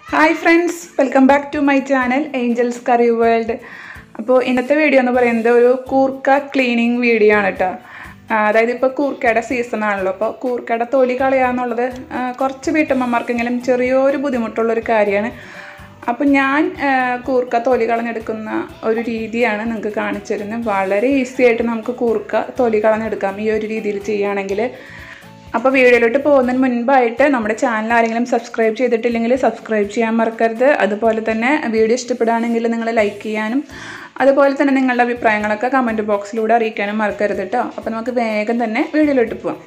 hi friends welcome back to my channel angels curry world അപ്പോൾ ഇന്നത്തെ video എന്ന് പറയുന്നത് ഒരു കൂർക്ക ക്ലീനിങ് വീഡിയോ ആണ് കേട്ടോ ആ, അതായത് ഇപ്പോൾ കൂർക്കയുടെ സീസൺ ആണല്ലോ അപ്പോൾ കൂർക്കയുടെ തൊലി കളയുക എന്നുള്ളത് ആ, കുറച്ച് വീട്ടമ്മമാർക്കെങ്കിലും ചെറിയൊരു ബുദ്ധിമുട്ടുള്ളൊരു കാര്യമാണ് അപ്പോൾ ഞാൻ ആ, കൂർക്ക തൊലി കളഞ്ഞെടുക്കുന്ന ഒരു രീതിയാണ് നിങ്ങൾക്ക് കാണിച്ചു തരുന്നത് വളരെ ഈസി ആയിട്ട് നമുക്ക് കൂർക്ക തൊലി കളഞ്ഞെടുക്കാം ഈ ഒരു രീതിയിൽ ചെയ്യുകയാണെങ്കിൽ അപ്പോൾ വീഡിയോയിലോട്ട് പോകുന്നതിന് മുൻപായിട്ട് നമ്മുടെ ചാനൽ ആരെങ്കിലും സബ്സ്ക്രൈബ് ചെയ്തിട്ടില്ലെങ്കിൽ സബ്സ്ക്രൈബ് ചെയ്യാൻ മറക്കരുത് അതുപോലെ തന്നെ വീഡിയോ ഇഷ്ടപ്പെടുകയാണെങ്കിൽ നിങ്ങൾ ലൈക്ക് ചെയ്യാനും അതുപോലെ തന്നെ നിങ്ങളുടെ അഭിപ്രായങ്ങളൊക്കെ കമൻറ്റ് ബോക്സിലൂടെ അറിയിക്കാനും മറക്കരുത് കേട്ടോ അപ്പോൾ നമുക്ക് വേഗം തന്നെ വീഡിയോയിലോട്ട് പോവാം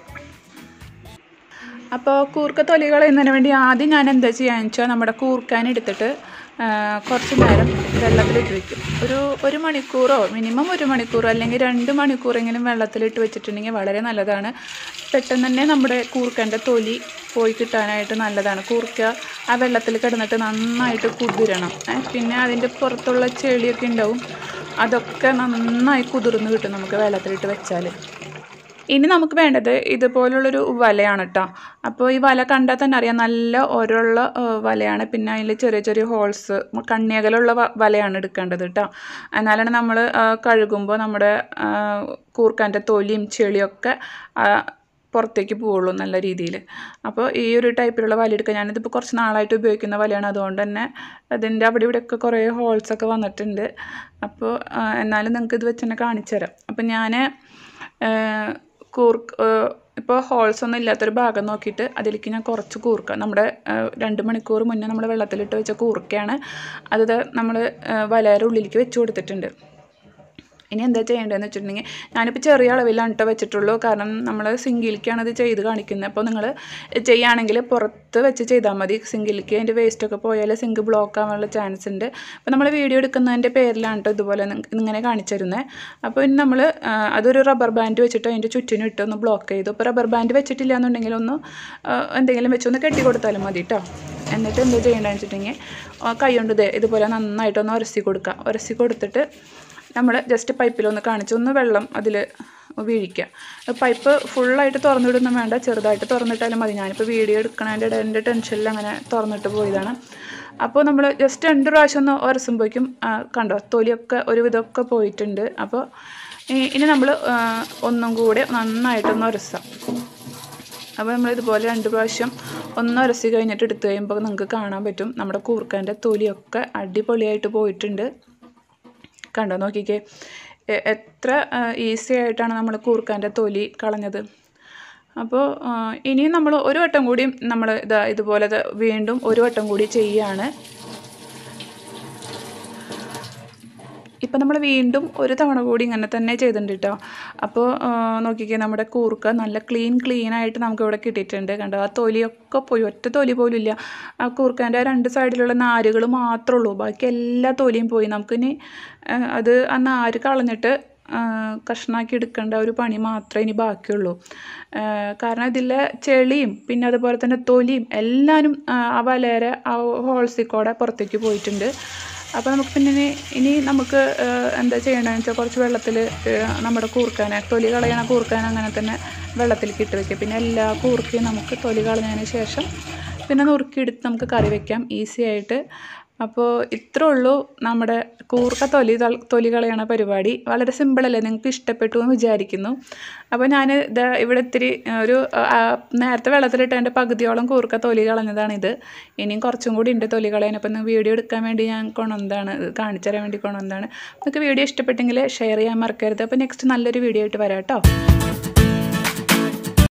അപ്പോൾ കൂർക്ക തൊലി കളയുന്നതിന് വേണ്ടി ആദ്യം ഞാൻ എന്താ ചെയ്യാന്ന് വെച്ചാൽ നമ്മുടെ കൂർക്കാൻ എടുത്തിട്ട് ആ, കുറച്ച് നേരം വെള്ളത്തിലിട്ട് വെക്കും ഒരു ഒരു മണിക്കൂറോ മിനിമം ഒരു മണിക്കൂറോ അല്ലെങ്കിൽ രണ്ട് മണിക്കൂറെങ്കിലും വെള്ളത്തിലിട്ട് വെച്ചിട്ടുണ്ടെങ്കിൽ വളരെ നല്ലതാണ് പെട്ടെന്ന് തന്നെ നമ്മുടെ കൂർക്കൻ്റെ തൊലി പോയി കിട്ടാനായിട്ട് നല്ലതാണ് കൂർക്ക ആ വെള്ളത്തിൽ കിടന്നിട്ട് നന്നായിട്ട് കുതിരണം ഏ, പിന്നെ അതിൻ്റെ പുറത്തുള്ള ചെളിയൊക്കെ ഉണ്ടാവും അതൊക്കെ നന്നായി കുതിർന്ന് കിട്ടും നമുക്ക് വെള്ളത്തിലിട്ട് വെച്ചാൽ ഇനി നമുക്ക് വേണ്ടത് ഇതുപോലുള്ളൊരു വലയാണ് കേട്ടോ അപ്പോൾ ഈ വല കണ്ടാൽ തന്നെ അറിയാം നല്ല ഒരള്ള ഏഹ്, വലയാണ് പിന്നെ അതിൽ ചെറിയ ചെറിയ ഹോൾസ് കണ്ണിയകലുള്ള വ- വലയാണ് എടുക്കേണ്ടത് കേട്ടോ എന്നാലാണ് നമ്മൾ കഴുകുമ്പോൾ നമ്മുടെ കൂർക്കാൻ്റെ തൊലിയും ചെളിയൊക്കെ ആ, പുറത്തേക്ക് പോവുള്ളൂ നല്ല രീതിയിൽ അപ്പോൾ ഈ ഒരു ടൈപ്പിലുള്ള വല എടുക്കുക ഞാനിതിപ്പോൾ കുറച്ച് നാളായിട്ട് ഉപയോഗിക്കുന്ന വലയാണ് അതുകൊണ്ട് തന്നെ അതിൻ്റെ അവിടെ ഇവിടെയൊക്കെ കുറേ ഹോൾസൊക്കെ വന്നിട്ടുണ്ട് അപ്പോൾ ആ, എന്നാലും നിങ്ങൾക്ക് ഇത് വെച്ച് തന്നെ കാണിച്ചു തരാം അപ്പം ഞാൻ കൂർക്ക് ഇപ്പോൾ ഹോൾസ് ഒന്നും ഇല്ലാത്തൊരു ഭാഗം നോക്കിയിട്ട് അതിലേക്ക് ഞാൻ കുറച്ച് കൂർക്ക നമ്മുടെ ആ, രണ്ട് മണിക്കൂർ മുന്നേ നമ്മൾ വെള്ളത്തിലിട്ട് വെച്ച കൂർക്കയാണ് അത് നമ്മൾ വലയുടെ ഉള്ളിലേക്ക് വെച്ച് കൊടുത്തിട്ടുണ്ട് ഇനി എന്താ ചെയ്യേണ്ടതെന്ന് വെച്ചിട്ടുണ്ടെങ്കിൽ ഞാനിപ്പോൾ ചെറിയ അളവിലാണ് കേട്ടോ വെച്ചിട്ടുള്ളൂ കാരണം നമ്മൾ സിങ്കിലേക്കാണ് ഇത് ചെയ്ത് കാണിക്കുന്നത് അപ്പോൾ നിങ്ങൾ ചെയ്യുകയാണെങ്കിൽ പുറത്ത് വെച്ച് ചെയ്താൽ മതി സിങ്കിലേക്ക് അതിൻ്റെ വേസ്റ്റൊക്കെ പോയാൽ സിങ്ക് ബ്ലോക്ക് ആവാനുള്ള ചാൻസ് ഉണ്ട് അപ്പോൾ നമ്മൾ വീഡിയോ എടുക്കുന്നതിൻ്റെ പേരിലാണ് കേട്ടോ ഇതുപോലെ നിങ്ങ- ഇങ്ങനെ കാണിച്ചു തരുന്നത് അപ്പോൾ ഇനി നമ്മൾ അതൊരു റബ്ബർ ബാൻഡ് വെച്ചിട്ട് അതിൻ്റെ ചുറ്റിനും ഇട്ട് ഒന്ന് ബ്ലോക്ക് ചെയ്തു അപ്പോൾ റബ്ബർ ബാൻഡ് വെച്ചിട്ടില്ല എന്നുണ്ടെങ്കിൽ ഒന്ന് ആ, എന്തെങ്കിലും വെച്ചൊന്ന് കെട്ടി കൊടുത്താലും മതി കേട്ടോ എന്നിട്ട് എന്താ ചെയ്യേണ്ടതെന്ന് വെച്ചിട്ടുണ്ടെങ്കിൽ ആ, കൈ കൊണ്ട് ദേ ഇതുപോലെ നന്നായിട്ടൊന്ന് ഉരസി കൊടുക്കുക ഉരസി കൊടുത്തിട്ട് നമ്മൾ ജസ്റ്റ് പൈപ്പിലൊന്ന് കാണിച്ച് ഒന്ന് വെള്ളം അതിൽ വീഴിക്കുക പൈപ്പ് ഫുള്ളായിട്ട് തുറന്നിടൊന്നും വേണ്ട ചെറുതായിട്ട് തുറന്നിട്ടാലും മതി ഞാനിപ്പോൾ വീഡിയോ എടുക്കണതിൻ്റെ എൻ്റെ ടെൻഷനിൽ അങ്ങനെ തുറന്നിട്ട് പോയതാണ് അപ്പോൾ നമ്മൾ ജസ്റ്റ് രണ്ട് പ്രാവശ്യം ഒന്ന് ഉരസുമ്പോഴേക്കും ആ, കണ്ടോ തൊലിയൊക്കെ ഒരുവിധമൊക്കെ പോയിട്ടുണ്ട് അപ്പോൾ ഈ- ഇനി നമ്മൾ ഒന്നും കൂടെ നന്നായിട്ടൊന്ന് ഉരസാം അപ്പോൾ നമ്മൾ ഇതുപോലെ രണ്ട് പ്രാവശ്യം ഒന്ന് ഉരസി കഴിഞ്ഞിട്ട് എടുത്തു കഴിയുമ്പോൾ നിങ്ങൾക്ക് കാണാൻ പറ്റും നമ്മുടെ കൂർക്കൻ്റെ തൊലിയൊക്കെ അടിപൊളിയായിട്ട് പോയിട്ടുണ്ട് കണ്ടോ നോക്കിക്കേ എ- എത്ര ഈസി ആയിട്ടാണ് നമ്മൾ കൂർക്കാൻ്റെ തൊലി കളഞ്ഞത് അപ്പോൾ ആ, ഇനിയും നമ്മൾ ഒരു വട്ടം കൂടി നമ്മൾ ഇതാ ഇതുപോലെ ഇത് വീണ്ടും ഒരു വട്ടം കൂടി ചെയ്യുകയാണ് ഇപ്പം നമ്മൾ വീണ്ടും ഒരു തവണ കൂടി ഇങ്ങനെ തന്നെ ചെയ്തിട്ടുണ്ട് കേട്ടോ അപ്പോൾ ആ, നോക്കിക്കേ നമ്മുടെ കൂർക്ക നല്ല ക്ലീൻ ക്ലീൻ ആയിട്ട് നമുക്ക് ഇവിടെ കിട്ടിയിട്ടുണ്ട് കണ്ടോ ആ തൊലിയൊക്കെ പോയി ഒറ്റ തൊലി പോലും ഇല്ല ആ കൂർക്കൻ്റെ രണ്ട് സൈഡിലുള്ള നാരുകൾ മാത്രമേ ഉള്ളൂ ബാക്കി എല്ലാ തൊലിയും പോയി നമുക്കിനി ആ, അത് ആ നാര് കളഞ്ഞിട്ട് ആ, കഷ്ണാക്കി എടുക്കേണ്ട ഒരു പണി മാത്രമേ ഇനി ബാക്കിയുള്ളൂ ആ, കാരണം ഇതിലെ ചെളിയും പിന്നെ അതുപോലെ തന്നെ തൊലിയും എല്ലാവരും ആ, ആ വലയുടെ ആ ഹോൾസിൽ കൂടെ പുറത്തേക്ക് പോയിട്ടുണ്ട് അപ്പോൾ നമുക്ക് പിന്നെ ഇനി ഇനി നമുക്ക് ആ, എന്താ ചെയ്യേണ്ടതെന്ന് വെച്ചാൽ കുറച്ച് വെള്ളത്തിൽ നമ്മുടെ കൂർക്കാനെ തൊലി കളയണ കൂർക്കാൻ അങ്ങനെ തന്നെ വെള്ളത്തിലേക്ക് ഇട്ട് വെക്കുക പിന്നെ എല്ലാ കൂർക്കയും നമുക്ക് തൊലി കളഞ്ഞതിന് ശേഷം പിന്നെ നുറുക്കിയെടുത്ത് നമുക്ക് കറി വെക്കാം ഈസി ആയിട്ട് അപ്പോൾ ഇത്രേ ഉള്ളൂ നമ്മുടെ കൂർക്ക തൊലി തൾ- തൊലി കളയണ പരിപാടി വളരെ സിമ്പിളല്ലേ നിങ്ങൾക്ക് ഇഷ്ടപ്പെട്ടു എന്ന് വിചാരിക്കുന്നു അപ്പോൾ ഞാൻ ഇത് ഇവിടെ ഇത്തിരി ആ, ഒരു ആ, നേരത്തെ വെള്ളത്തിലിട്ട് എൻ്റെ പകുതിയോളം കൂർക്ക തൊലി കളഞ്ഞതാണിത് ഇനിയും കുറച്ചും കൂടി ഉണ്ട് തൊലി കളയാൻ അപ്പോൾ ഇന്ന് വീഡിയോ എടുക്കാൻ വേണ്ടി ഞാൻ കൊണ്ടുവന്നതാണ് ഇത് കാണിച്ചു തരാൻ വേണ്ടി കൊണ്ടുവന്നതാണ് നിങ്ങൾക്ക് വീഡിയോ ഇഷ്ടപ്പെട്ടെങ്കിൽ ഷെയർ ചെയ്യാൻ മറക്കരുത് അപ്പോൾ നെക്സ്റ്റ് നല്ലൊരു വീഡിയോ ആയിട്ട് വരാം കേട്ടോ